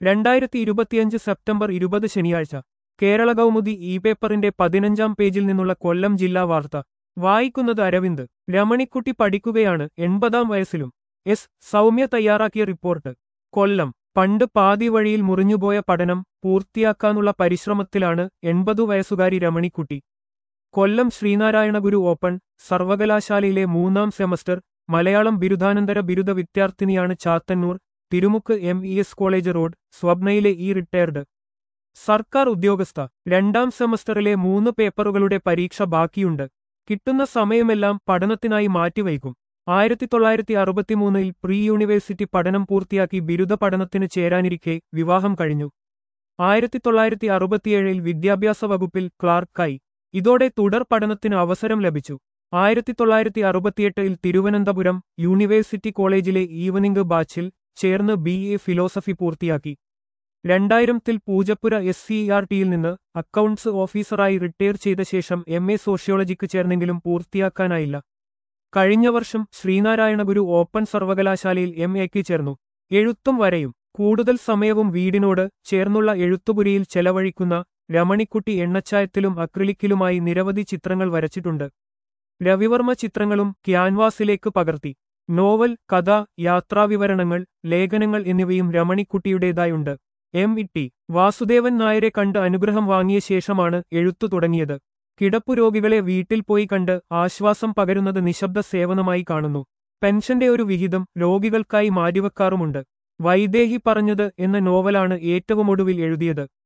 രണ്ടായിരത്തി ഇരുപത്തിയഞ്ച് സെപ്റ്റംബർ ഇരുപത് ശനിയാഴ്ച കേരള കൗമുദി ഇ പേപ്പറിന്റെ പതിനഞ്ചാം പേജിൽ നിന്നുള്ള കൊല്ലം ജില്ലാ വാർത്ത വായിക്കുന്നത് അരവിന്ദ് രമണിക്കുട്ടി പഠിക്കുകയാണ് എൺപതാം വയസ്സിലും എസ് സൗമ്യ തയ്യാറാക്കിയ റിപ്പോർട്ട് കൊല്ലം പണ്ട് പാതി വഴിയിൽ മുറിഞ്ഞുപോയ പഠനം പൂർത്തിയാക്കാനുള്ള പരിശ്രമത്തിലാണ് എൺപതു വയസ്സുകാരി രമണിക്കുട്ടി കൊല്ലം ശ്രീനാരായണ ഗുരു ഓപ്പൺ സർവകലാശാലയിലെ മൂന്നാം സെമസ്റ്റർ മലയാളം ബിരുദാനന്തര ബിരുദ വിദ്യാർത്ഥിനിയാണ് Chathannoor Thirumukku M E S college road സ്വപ്നയിലെ ഈ റിട്ടയർഡ് സർക്കാർ ഉദ്യോഗസ്ഥ രണ്ടാം സെമസ്റ്ററിലെ മൂന്ന് പേപ്പറുകളുടെ പരീക്ഷ ബാക്കിയുണ്ട് കിട്ടുന്ന സമയമെല്ലാം പഠനത്തിനായി മാറ്റിവയ്ക്കും ആയിരത്തി തൊള്ളായിരത്തി അറുപത്തിമൂന്നിൽ പ്രീ യൂണിവേഴ്സിറ്റി പഠനം പൂർത്തിയാക്കി ബിരുദ പഠനത്തിന് ചേരാനിരിക്കെ വിവാഹം കഴിഞ്ഞു ആയിരത്തി തൊള്ളായിരത്തി അറുപത്തിയേഴിൽ വിദ്യാഭ്യാസ വകുപ്പിൽ ക്ലാർക്കായി ഇതോടെ തുടർ പഠനത്തിന് അവസരം ലഭിച്ചു ആയിരത്തി തൊള്ളായിരത്തി അറുപത്തിയെട്ടിൽ തിരുവനന്തപുരം യൂണിവേഴ്സിറ്റി കോളേജിലെ ഈവനിംഗ് ബാച്ചിൽ ചേർന്ന് ബി എ ഫിലോസഫി പൂർത്തിയാക്കി രണ്ടായിരത്തിൽ പൂജപ്പുര എസ് സി ആർ ടിയിൽ നിന്ന് അക്കൗണ്ട്സ് ഓഫീസറായി റിട്ടയർ ചെയ്ത ശേഷം എം എ സോഷ്യോളജിക്ക് ചേർന്നെങ്കിലും പൂർത്തിയാക്കാനായില്ല കഴിഞ്ഞ വർഷം ശ്രീനാരായണ ഗുരു ഓപ്പൺ സർവകലാശാലയിൽ എം എക്ക് ചേർന്നു എഴുത്തും വരയും കൂടുതൽ സമയവും വീടിനോട് ചേർന്നുള്ള എഴുത്തുപുരിയിൽ ചെലവഴിക്കുന്ന രമണിക്കുട്ടി എണ്ണച്ചായത്തിലും അക്രിലിക്കിലുമായി നിരവധി ചിത്രങ്ങൾ വരച്ചിട്ടുണ്ട് രവിവർമ്മ ചിത്രങ്ങളും ക്യാൻവാസിലേക്ക് പകർത്തി നോവൽ കഥ യാത്രാവിവരണങ്ങൾ ലേഖനങ്ങൾ എന്നിവയും രമണിക്കുട്ടിയുടേതായുണ്ട് എം ഇ ടി വാസുദേവൻ നായരെ കണ്ട് അനുഗ്രഹം വാങ്ങിയ ശേഷമാണ് എഴുത്തു തുടങ്ങിയത് കിടപ്പുരോഗികളെ വീട്ടിൽ പോയി കണ്ട് ആശ്വാസം പകരുന്നത് നിശബ്ദ സേവനമായി കാണുന്നു പെൻഷന്റെ ഒരു വിഹിതം രോഗികൾക്കായി മാറ്റിവെക്കാറുമുണ്ട് വൈദേഹി പറഞ്ഞത് എന്ന നോവലാണ് ഏറ്റവും ഒടുവിൽ എഴുതിയത്